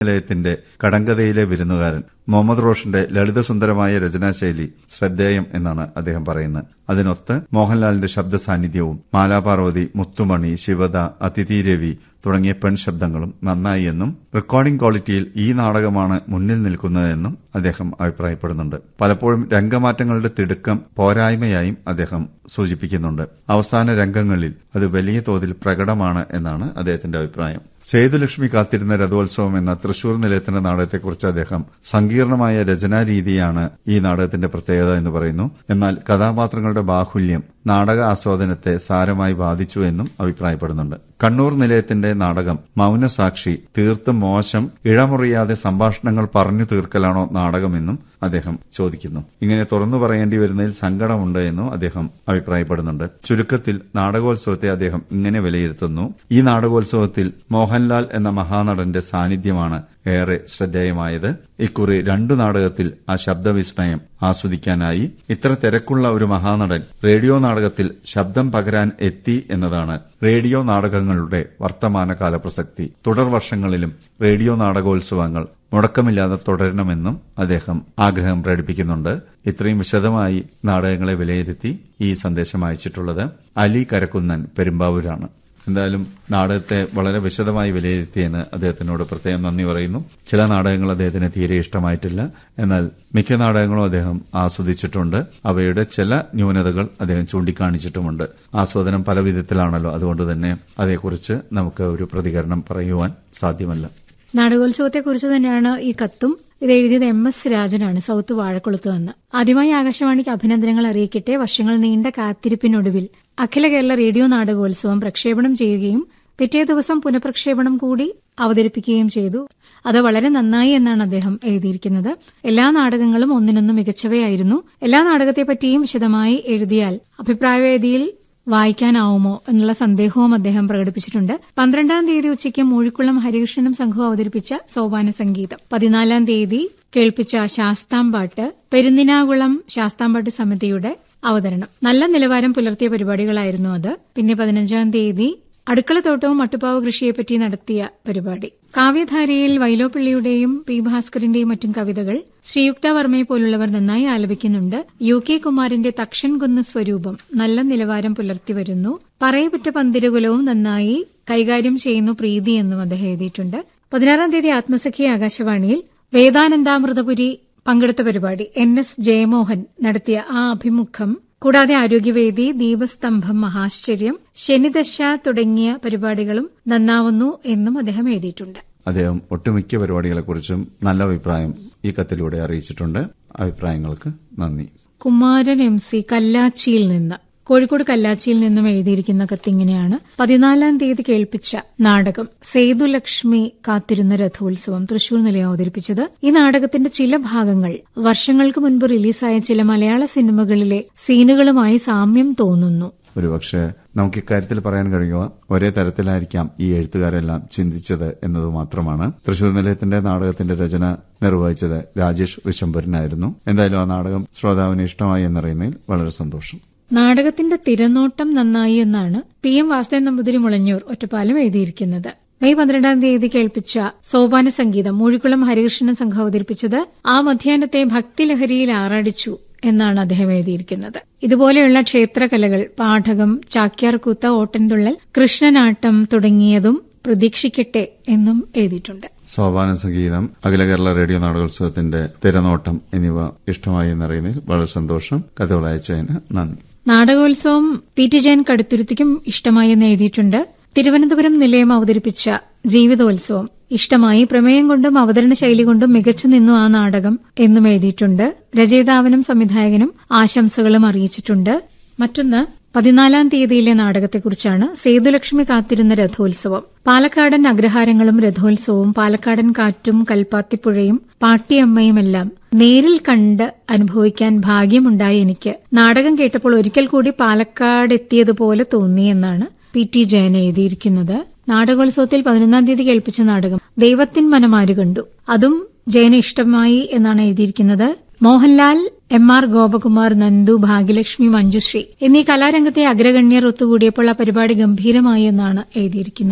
നിലയത്തിന്റെ കടങ്കഥയിലെ വിരുന്നുകാരൻ മുഹമ്മദ് റോഷന്റെ ലളിതസുന്ദരമായ രചനാശൈലി ശ്രദ്ധേയം എന്നാണ് അദ്ദേഹം പറയുന്നത് അതിനൊത്ത് മോഹൻലാലിന്റെ ശബ്ദ സാന്നിധ്യവും മാലാപാർവതി മുത്തുമണി ശിവദ അതിഥി രവി തുടങ്ങിയ പെൺ ശബ്ദങ്ങളും നന്നായി എന്നും റെക്കോർഡിംഗ് ക്വാളിറ്റിയിൽ ഈ നാടകമാണ് മുന്നിൽ നിൽക്കുന്നതെന്നും അദ്ദേഹം അഭിപ്രായപ്പെടുന്നുണ്ട് പലപ്പോഴും രംഗമാറ്റങ്ങളുടെ തിടുക്കം പോരായ്മയായും അദ്ദേഹം സൂചിപ്പിക്കുന്നുണ്ട് അവസാന രംഗങ്ങളിൽ അത് വലിയ തോതിൽ പ്രകടമാണ് എന്നാണ് അദ്ദേഹത്തിന്റെ അഭിപ്രായം സേതുലക്ഷ്മി കാത്തിരുന്ന രഥോത്സവം എന്ന തൃശൂർ നിലയത്തിന്റെ നാടകത്തെക്കുറിച്ച് അദ്ദേഹം സങ്കീർണമായ രചനാരീതിയാണ് ഈ നാടകത്തിന്റെ പ്രത്യേകത എന്ന് പറയുന്നു എന്നാൽ കഥാപാത്രങ്ങളുടെ ബാഹുല്യം നാടക ആസ്വാദനത്തെ സാരമായി ബാധിച്ചു എന്നും അഭിപ്രായപ്പെടുന്നുണ്ട് കണ്ണൂർ നിലയത്തിന്റെ നാടകം മൗനസാക്ഷി തീർത്തും മോശം ഇഴമുറിയാതെ സംഭാഷണങ്ങൾ പറഞ്ഞു തീർക്കലാണോ നാടകമെന്നും അദ്ദേഹം ചോദിക്കുന്നു ഇങ്ങനെ തുറന്നു പറയേണ്ടി വരുന്നതിൽ സങ്കടമുണ്ട് എന്നും അദ്ദേഹം അഭിപ്രായപ്പെടുന്നുണ്ട് ചുരുക്കത്തിൽ നാടകോത്സവത്തെ അദ്ദേഹം ഇങ്ങനെ വിലയിരുത്തുന്നു ഈ നാടകോത്സവത്തിൽ മോഹൻലാൽ എന്ന മഹാനടന്റെ സാന്നിധ്യമാണ് ഏറെ ശ്രദ്ധേയമായത് ഇക്കുറി രണ്ടു നാടകത്തിൽ ആ ശബ്ദവിസ്മയം ആസ്വദിക്കാനായി ഇത്ര തിരക്കുള്ള ഒരു മഹാനടൻ റേഡിയോ നാടകത്തിൽ ശബ്ദം പകരാൻ എത്തി എന്നതാണ് റേഡിയോ നാടകങ്ങളുടെ വർത്തമാനകാല പ്രസക്തി തുടർ വർഷങ്ങളിലും റേഡിയോ നാടകോത്സവങ്ങൾ മുടക്കമില്ലാതെ തുടരണമെന്നും അദ്ദേഹം ആഗ്രഹം പ്രകടിപ്പിക്കുന്നുണ്ട് ഇത്രയും വിശദമായി നാടകങ്ങളെ വിലയിരുത്തി ഈ സന്ദേശം അയച്ചിട്ടുള്ളത് അലി കരക്കുന്നൻ പെരുമ്പാവൂരാണ് എന്തായാലും നാടകത്തെ വളരെ വിശദമായി വിലയിരുത്തിയെന്ന് അദ്ദേഹത്തിനോട് പ്രത്യേകം നന്ദി പറയുന്നു ചില നാടകങ്ങൾ അദ്ദേഹത്തിന് തീരെ ഇഷ്ടമായിട്ടില്ല എന്നാൽ മിക്ക നാടകങ്ങളും അദ്ദേഹം ആസ്വദിച്ചിട്ടുണ്ട് അവയുടെ ചില ന്യൂനതകൾ അദ്ദേഹം ചൂണ്ടിക്കാണിച്ചിട്ടുമുണ്ട് ആസ്വാദനം പല വിധത്തിലാണല്ലോ അതുകൊണ്ട് തന്നെ അതേക്കുറിച്ച് നമുക്ക് ഒരു പ്രതികരണം പറയുവാൻ സാധ്യമല്ല നാടകോത്സവത്തെക്കുറിച്ച് തന്നെയാണ് ഈ കത്തും ഇത് എഴുതിയത് എം എസ് രാജനാണ് സൌത്ത് വാഴക്കുളത്ത് നിന്ന് ആദ്യമായി ആകാശവാണിക്ക് അഭിനന്ദനങ്ങൾ അറിയിക്കട്ടെ വർഷങ്ങൾ നീണ്ട കാത്തിരിപ്പിനൊടുവിൽ അഖില കേരള റേഡിയോ നാടകോത്സവം പ്രക്ഷേപണം ചെയ്യുകയും പിറ്റേ ദിവസം പുനഃപ്രക്ഷേപണം കൂടി അവതരിപ്പിക്കുകയും ചെയ്തു അത് വളരെ നന്നായി എന്നാണ് അദ്ദേഹം എഴുതിയിരിക്കുന്നത് എല്ലാ നാടകങ്ങളും ഒന്നിനൊന്നും മികച്ചവയായിരുന്നു എല്ലാ നാടകത്തെപ്പറ്റിയും വിശദമായി എഴുതിയാൽ അഭിപ്രായവേദിയിൽ വായിക്കാനാവുമോ എന്നുള്ള സന്ദേഹവും അദ്ദേഹം പ്രകടിപ്പിച്ചിട്ടുണ്ട് പന്ത്രണ്ടാം തീയതി ഉച്ചയ്ക്ക് മൂഴിക്കുളം ഹരികൃഷ്ണനും സംഘവും അവതരിപ്പിച്ച സോപാന സംഗീതം പതിനാലാം തീയതി കേൾപ്പിച്ച ശാസ്താംപാട്ട് പെരുന്നിനാകുളം ശാസ്താംപാട്ട് സമിതിയുടെ അവതരണം നല്ല നിലവാരം പുലർത്തിയ പരിപാടികളായിരുന്നു അത് പിന്നെ പതിനഞ്ചാം തീയതി അടുക്കളത്തോട്ടവും മട്ടുപ്പാവ് കൃഷിയെപ്പറ്റി നടത്തിയ പരിപാടി കാവ്യധാരയിൽ വൈലോപ്പിള്ളിയുടെയും പി ഭാസ്കറിന്റെയും മറ്റും കവിതകൾ ശ്രീയുക്ത വർമ്മയെ പോലുള്ളവർ നന്നായി ആലപിക്കുന്നുണ്ട് യു കെ കുമാറിന്റെ തക്ഷൻ കുന്ന് സ്വരൂപം നല്ല നിലവാരം പുലർത്തി വരുന്നു പറയപ്പെട്ട പന്തിരകുലവും നന്നായി കൈകാര്യം ചെയ്യുന്നു പ്രീതി എന്നും അദ്ദേഹം എഴുതിയിട്ടുണ്ട് പതിനാറാം തീയതി ആത്മസഖി ആകാശവാണിയിൽ വേദാനന്ദാമൃതപുരി പങ്കെടുത്ത പരിപാടി എൻ എസ് ജയമോഹൻ നടത്തിയ ആ അഭിമുഖം കൂടാതെ ആരോഗ്യവേദി ദീപസ്തംഭം മഹാശ്ചര്യം ശനിദശ തുടങ്ങിയ പരിപാടികളും നന്നാവുന്നു എന്നും അദ്ദേഹം എഴുതിയിട്ടുണ്ട് അദ്ദേഹം ഒട്ടുമിക്ക പരിപാടികളെക്കുറിച്ചും നല്ല അഭിപ്രായം ഈ കത്തിലൂടെ അറിയിച്ചിട്ടുണ്ട് അഭിപ്രായങ്ങൾക്ക് നന്ദി കുമാരൻ എം സി കല്ലാച്ചിയിൽ നിന്ന് കോഴിക്കോട് കല്ലാച്ചിയിൽ നിന്നും എഴുതിയിരിക്കുന്ന കത്തിങ്ങനെയാണ് പതിനാലാം തീയതി കേൾപ്പിച്ച നാടകം സേതുലക്ഷ്മി കാത്തിരുന്ന രഥോത്സവം തൃശൂർ നിലയം അവതരിപ്പിച്ചത് ഈ നാടകത്തിന്റെ ചില ഭാഗങ്ങൾ വർഷങ്ങൾക്ക് മുൻപ് റിലീസായ ചില മലയാള സിനിമകളിലെ സീനുകളുമായി സാമ്യം തോന്നുന്നു ഒരുപക്ഷെ നമുക്ക് ഇക്കാര്യത്തിൽ പറയാൻ കഴിയുക ഒരേ തരത്തിലായിരിക്കാം ഈ എഴുത്തുകാരെല്ലാം ചിന്തിച്ചത് എന്നത് മാത്രമാണ് തൃശൂർ നിലയത്തിന്റെ നാടകത്തിന്റെ രചന നിർവഹിച്ചത് രാജേഷ് വിശംബരനായിരുന്നു എന്തായാലും ആ നാടകം ശ്രോതാവിന് ഇഷ്ടമായി എന്നറിയുന്നതിൽ വളരെ സന്തോഷം നാടകത്തിന്റെ തിരനോട്ടം നന്നായി എന്നാണ് പി എം വാസുദേവൻ നമ്പൂതിരി മുളഞ്ഞൂർ ഒറ്റപ്പാലം എഴുതിയിരിക്കുന്നത് മെയ് പന്ത്രണ്ടാം തീയതി കേൾപ്പിച്ച സോപാന സംഗീതം മൂഴിക്കുളം ഹരികൃഷ്ണൻ സംഘം അവതരിപ്പിച്ചത് ആ മധ്യാഹ്നത്തെ ഭക്തിലഹരിയിൽ ആറാടിച്ചു എന്നാണ് അദ്ദേഹം എഴുതിയിരിക്കുന്നത് ഇതുപോലെയുള്ള ക്ഷേത്രകലകൾ പാഠകം ചാക്യാർകൂത്ത ഓട്ടൻതുള്ളൽ കൃഷ്ണനാട്ടം തുടങ്ങിയതും പ്രതീക്ഷിക്കട്ടെ എന്നും എഴുതിയിട്ടുണ്ട് സോപാന സംഗീതം അഖില കേരള റേഡിയോ നാടകോത്സവത്തിന്റെ തിരനോട്ടം എന്നിവ ഇഷ്ടമായി എന്നറിയുന്നതിൽ വളരെ സന്തോഷം കഥകൾ അയച്ചതിന് നന്ദി നാടകോത്സവം പി ടി ജയൻ കടുത്തുരുത്തിക്കും ഇഷ്ടമായി എന്ന് എഴുതിയിട്ടുണ്ട് തിരുവനന്തപുരം നിലയം അവതരിപ്പിച്ച ജീവിതോത്സവം ഇഷ്ടമായി പ്രമേയം കൊണ്ടും അവതരണ ശൈലി കൊണ്ടും മികച്ചു നിന്നു ആ നാടകം എന്നും എഴുതിയിട്ടുണ്ട് രചയിതാവിനും സംവിധായകനും ആശംസകളും അറിയിച്ചിട്ടുണ്ട് മറ്റൊന്ന് പതിനാലാം തീയതിയിലെ നാടകത്തെക്കുറിച്ചാണ് സേതുലക്ഷ്മി കാത്തിരുന്ന രഥോത്സവം പാലക്കാടൻ അഗ്രഹാരങ്ങളും രഥോത്സവവും പാലക്കാടൻ കാറ്റും കൽപ്പാത്തിപ്പുഴയും പാട്ടിയമ്മയുമെല്ലാം നേരിൽ കണ്ട് അനുഭവിക്കാൻ ഭാഗ്യമുണ്ടായി എനിക്ക് നാടകം കേട്ടപ്പോൾ ഒരിക്കൽ കൂടി പാലക്കാട് എത്തിയതുപോലെ തോന്നിയെന്നാണ് പി ടി ജയൻ എഴുതിയിരിക്കുന്നത് നാടകോത്സവത്തിൽ പതിനൊന്നാം തീയതി കേൾപ്പിച്ച നാടകം ദൈവത്തിൻ മനമാര് കണ്ടു അതും ജയന് ഇഷ്ടമായി എന്നാണ് എഴുതിയിരിക്കുന്നത് മോഹൻലാൽ എം ആർ ഗോപകുമാർ നന്ദു ഭാഗ്യലക്ഷ്മി മഞ്ജുശ്രീ എന്നീ കലാരംഗത്തെ അഗ്രഗണ്യർ ഒത്തുകൂടിയപ്പോൾ ആ പരിപാടി ഗംഭീരമായി എന്നാണ് എഴുതിയിരിക്കുന്നത്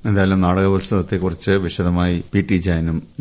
എന്തായാലും നാടകോത്സവത്തെക്കുറിച്ച് വിശദമായി പി ടി ജയനും